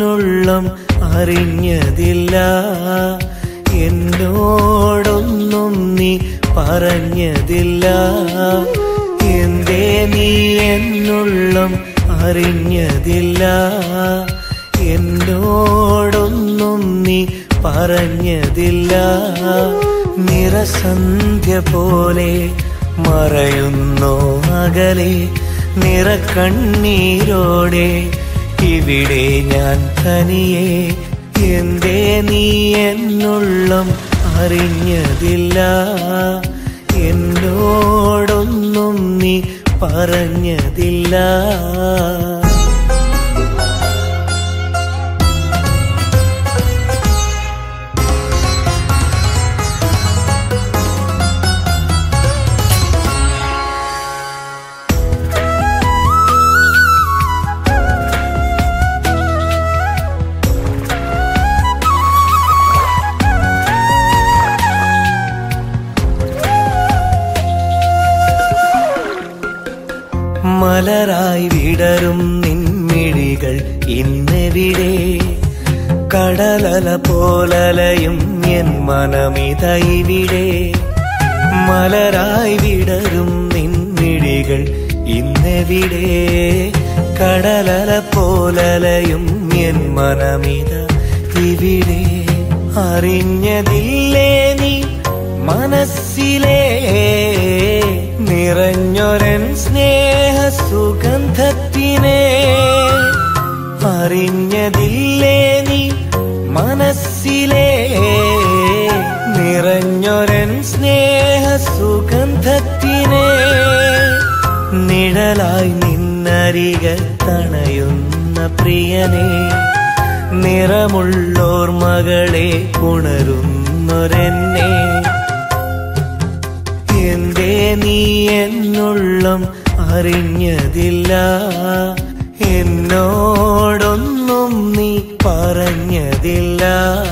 എന്നുള്ളം അറിഞ്ഞതില്ല എന്നോടൊന്നും നീ പറഞ്ഞതില്ല എന്തേ നീ എന്നുള്ളം അറിഞ്ഞതില്ല എന്നോടൊന്നും നീ പറഞ്ഞതില്ല നിറസന്ധ്യ പോലെ മറയുന്നോ അകലെ നിറക്കണ്ണീരോടെ ഇവിടെ ഞാൻ തനിയെ എന്തേ നീ എന്നുള്ളം അറിഞ്ഞതില്ല എന്നോടൊന്നും നീ പറഞ്ഞതില്ല മലരായി വിടരും നിൻമിഴികൾ ഇന്നെവിടെ കടലല പോലലയും എൻ മനമിതൈവിടെ മലരായി വിടരും നിൻമിഴികൾ ഇന്നെവിടെ കടലല പോലലയും എൻ മനമിത ഇവിടെ അറിഞ്ഞതില്ലേ നീ മനസ്സിലേ നിറഞ്ഞൊരൻ സ്നേഹ സുഗന്ധത്തിനെ അറിഞ്ഞതില്ലേ നീ മനസ്സിലേ നിറഞ്ഞൊരൻ സ്നേഹ സുഗന്ധത്തിനെ നിഴലായി നിന്നരിക തണയുന്ന പ്രിയനെ നിറമുള്ളോർമകളെ ഉണരുന്നൊരെന്നെ എന്തേ നീ എന്നുള്ളം അറിഞ്ഞതില്ല എന്നോടൊന്നും നീ പറഞ്ഞതില്ല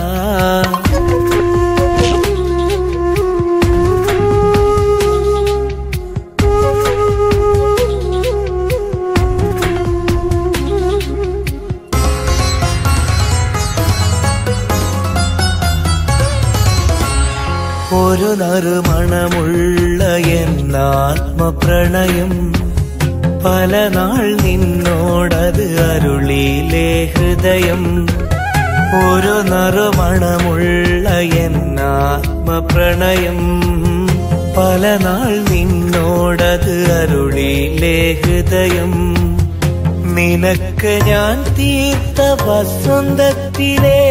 ഒരു നറുമണമുള്ള എന്നാത്മപ്രണയം പല നാൾ നിന്നോടത് അരുളിയിലെ ഹൃദയം ഒരു നറുമണമുള്ള എന്നാത്മപ്രണയം പല നാൾ നിന്നോടത് അരുളിയിലെ ഹൃദയം നിനക്ക് ഞാൻ തീർത്ത വസന്തത്തിലേ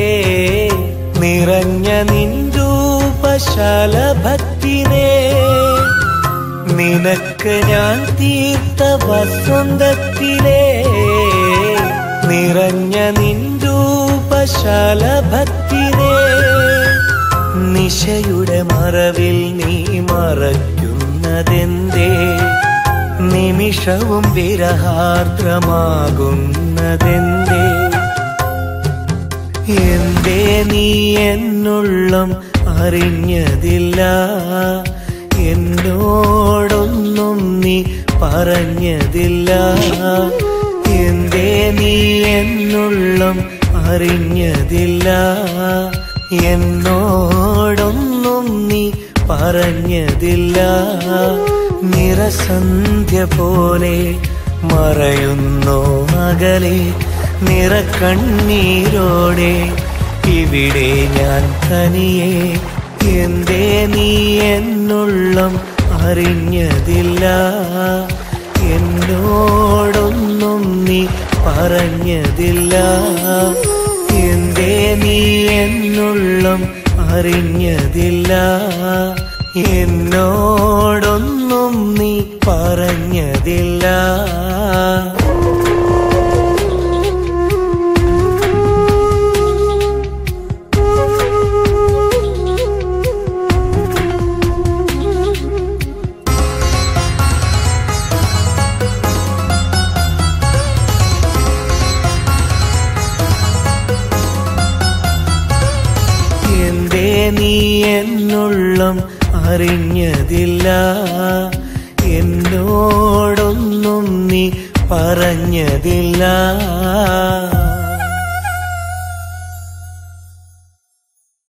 നിറഞ്ഞ നിൻരൂപശാലഭത്തിനെ നിനക്ക് ഞാൻ തീർത്ത വസന്തത്തിലെ നിറഞ്ഞ നിൻരൂപശാലഭത്തിനെ നിശയുടെ മറവിൽ നീ മറയ്ക്കുന്നതെന്തേ നിമിഷവും വിരഹാർദ്രമാകുന്നതെന്തേ എന്തേ നീ എന്നുള്ളം അറിഞ്ഞതില്ല എന്നോടൊന്നും നീ പറഞ്ഞതില്ല എന്തേ നീ എന്നുള്ളം അറിഞ്ഞതില്ല എന്നോടൊന്നും നീ പറഞ്ഞതില്ല നിറസന്ധ്യ പോലെ മറയുന്നോ അകലെ നിറക്കണ്ണീരോടെ ഇവിടെ ഞാൻ തനിയെ എന്തേ നീ എന്നുള്ളം അറിഞ്ഞതില്ല എന്നോടൊന്നും നീ പറഞ്ഞതില്ല എന്തേ നീ എന്നുള്ളം അറിഞ്ഞതില്ല എന്നോടൊന്നും നീ പറഞ്ഞതില്ല എന്തേ നീ എന്നുള്ളം അറിഞ്ഞതില്ല എന്നോടൊന്നും നീ പറഞ്ഞതില്ല